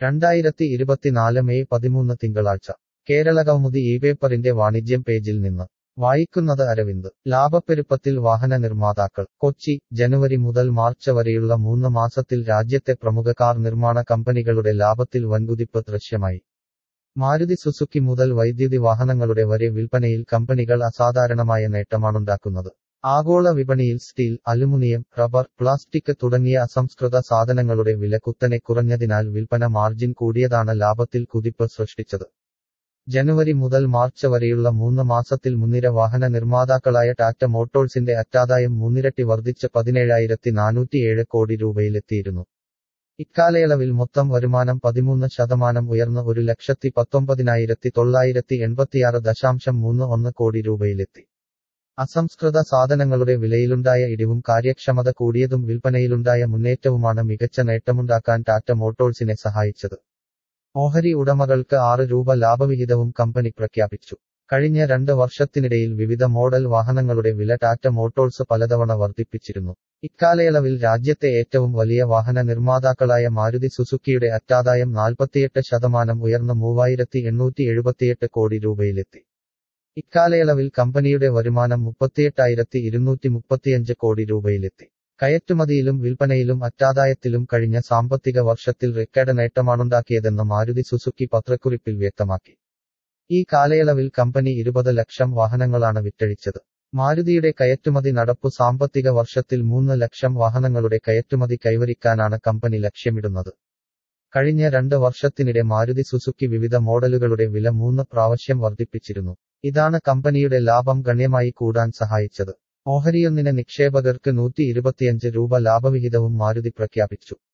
രണ്ടായിരത്തി ഇരുപത്തിനാല് മെയ് പതിമൂന്ന് തിങ്കളാഴ്ച കേരളകൗമുദി ഈ പേപ്പറിന്റെ വാണിജ്യം പേജിൽ നിന്ന് വായിക്കുന്നത് അരവിന്ദ് ലാഭപ്പെരുപ്പത്തിൽ വാഹന നിർമ്മാതാക്കൾ കൊച്ചി ജനുവരി മുതൽ മാർച്ച് വരെയുള്ള മൂന്ന് മാസത്തിൽ രാജ്യത്തെ പ്രമുഖ കാർ നിർമ്മാണ കമ്പനികളുടെ ലാഭത്തിൽ വൻകുതിപ്പ് ദൃശ്യമായി മാരുതി സുസുക്കി മുതൽ വൈദ്യുതി വാഹനങ്ങളുടെ വരെ വിൽപ്പനയിൽ കമ്പനികൾ അസാധാരണമായ നേട്ടമാണുണ്ടാക്കുന്നത് ആഗോള വിപണിയിൽ സ്റ്റീൽ അലുമിനിയം റബ്ബർ പ്ലാസ്റ്റിക് തുടങ്ങിയ അസംസ്കൃത സാധനങ്ങളുടെ വില കുത്തനെ കുറഞ്ഞതിനാൽ വിൽപ്പന മാർജിൻ കൂടിയതാണ് ലാഭത്തിൽ കുതിപ്പ് സൃഷ്ടിച്ചത് ജനുവരി മുതൽ മാർച്ച് വരെയുള്ള മൂന്ന് മാസത്തിൽ മുൻനിര വാഹന നിർമ്മാതാക്കളായ ടാറ്റ മോട്ടോഴ്സിന്റെ അറ്റാദായം മൂന്നിരട്ടി വർദ്ധിച്ച് പതിനേഴായിരത്തി നാനൂറ്റിയേഴ് കോടി രൂപയിലെത്തിയിരുന്നു ഇക്കാലയളവിൽ മൊത്തം വരുമാനം പതിമൂന്ന് ശതമാനം ഉയർന്ന് ഒരു ലക്ഷത്തി പത്തൊമ്പതിനായിരത്തി തൊള്ളായിരത്തി എൺപത്തിയാറ് ദശാംശം മൂന്ന് ഒന്ന് കോടി രൂപയിലെത്തി അസംസ്കൃത സാധനങ്ങളുടെ വിലയിലുണ്ടായ ഇടിവും കാര്യക്ഷമത കൂടിയതും വിൽപ്പനയിലുണ്ടായ മുന്നേറ്റവുമാണ് മികച്ച നേട്ടമുണ്ടാക്കാൻ ടാറ്റ മോട്ടോഴ്സിനെ സഹായിച്ചത് ഓഹരി ഉടമകൾക്ക് ആറ് രൂപ ലാഭവിഹിതവും കമ്പനി പ്രഖ്യാപിച്ചു കഴിഞ്ഞ രണ്ട് വർഷത്തിനിടയിൽ വിവിധ മോഡൽ വാഹനങ്ങളുടെ വില ടാറ്റ മോട്ടോഴ്സ് പലതവണ വർദ്ധിപ്പിച്ചിരുന്നു ഇക്കാലയളവിൽ രാജ്യത്തെ ഏറ്റവും വലിയ വാഹന നിർമ്മാതാക്കളായ മാരുതി സുസുക്കിയുടെ അറ്റാദായം നാൽപ്പത്തിയെട്ട് ശതമാനം ഉയർന്ന് മൂവായിരത്തി എണ്ണൂറ്റി എഴുപത്തിയെട്ട് കോടി രൂപയിലെത്തി ഇക്കാലയളവിൽ കമ്പനിയുടെ വരുമാനം മുപ്പത്തിയെട്ടായിരത്തി ഇരുന്നൂറ്റി മുപ്പത്തിയഞ്ച് കോടി രൂപയിലെത്തി കയറ്റുമതിയിലും വിൽപ്പനയിലും അറ്റാദായത്തിലും കഴിഞ്ഞ സാമ്പത്തിക വർഷത്തിൽ റെക്കോർഡ് നേട്ടമാണുണ്ടാക്കിയതെന്ന് മാരുതി സുസുക്കി പത്രക്കുറിപ്പിൽ വ്യക്തമാക്കി ഈ കാലയളവിൽ കമ്പനി ഇരുപത് ലക്ഷം വാഹനങ്ങളാണ് വിറ്റഴിച്ചത് മാരുതിയുടെ കയറ്റുമതി നടപ്പു സാമ്പത്തിക വർഷത്തിൽ മൂന്ന് ലക്ഷം വാഹനങ്ങളുടെ കയറ്റുമതി കൈവരിക്കാനാണ് കമ്പനി ലക്ഷ്യമിടുന്നത് കഴിഞ്ഞ രണ്ട് വർഷത്തിനിടെ മാരുതി സുസുക്കി വിവിധ മോഡലുകളുടെ വില മൂന്ന് പ്രാവശ്യം വർദ്ധിപ്പിച്ചിരുന്നു ഇതാണ് കമ്പനിയുടെ ലാഭം ഗണ്യമായി കൂടാൻ സഹായിച്ചത് ഓഹരിയൊന്നിന് നിക്ഷേപകർക്ക് നൂറ്റി ഇരുപത്തിയഞ്ച് രൂപ ലാഭവിഹിതവും മാരുതി പ്രഖ്യാപിച്ചു